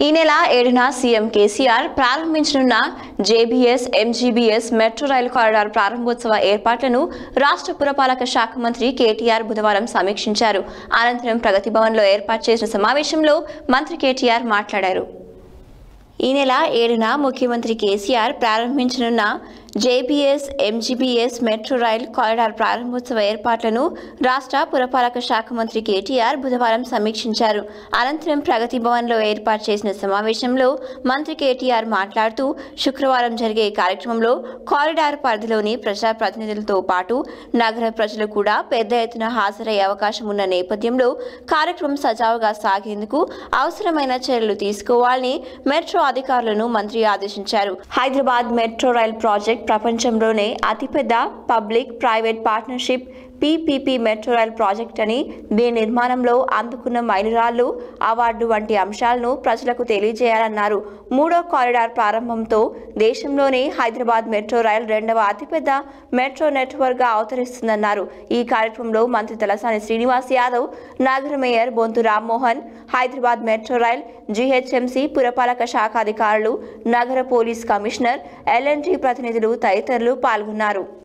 ఈ నెల ఏడున సీఎం కేసీఆర్ ప్రారంభించనున్న JBS MGBS metro rail corridor ప్రారంభోత్సవ ఏర్పాట్లను రాష్ట్ర పురపాలక శాఖ మంత్రి కేటీఆర్ బుధవారం సమీక్షించారు అనంతరం ప్రగతి భవన్లో ఏర్పాటు చేసిన సమావేశంలో మంత్రి కేటీఆర్ మాట్లాడారు ఈ నెల ఏడున ముఖ్యమంత్రి కేసీఆర్ ప్రారంభించనున్న JBS MGBS metro rail corridor ప్రారంభోత్సవ ఏర్పాట్లను రాష్ట్ర పురపాలక శాఖ మంత్రి కేటీఆర్ బుధవారం సమీక్షించారు అనంతరం ప్రగతి భవన్లో ఏర్పాటు చేసిన సమావేశంలో మంత్రి కేటీఆర్ మాట్లాడుతూ శుక్రవారం జరిగే కార్యక్రమంలో కారిడార్ పరిధిలోని ప్రజాప్రతినిధులతో పాటు నగర ప్రజలు కూడా పెద్ద ఎత్తున హాజరయ్యే అవకాశం ఉన్న నేపథ్యంలో కార్యక్రమం సజావుగా సాగేందుకు అవసరమైన చర్యలు తీసుకోవాలని మెట్రో అధికారులను మంత్రి ఆదేశించారు హైదరాబాద్ మెట్రో రైల్ ప్రాజెక్ట్ ప్రపంచంలోనే అతిపెద్ద public private partnership PPP metro rail project అని దీని నిర్మాణంలో అందుకున్న మైలురాళ్లు అవార్డు వంటి అంశాలను ప్రజలకు తెలియజేయాలన్నారు మూడో కారిడార్ ప్రారంభంతో దేశంలోనే హైదరాబాద్ మెట్రో రైల్ రెండవ అతిపెద్ద మెట్రో నెట్వర్క్గా అవతరిస్తుందన్నారు ఈ కార్యక్రమంలో మంత్రి తలసాని శ్రీనివాస్ యాదవ్ నగర mayor Bonthu Rammohan Hyderabad metro rail GHMC పురపాలక శాఖ అధికారులు నగర పోలీస్ కమిషనర్ ఎల్ఎన్టీ ప్రతినిధులు తదితరులు పాల్గొన్నారు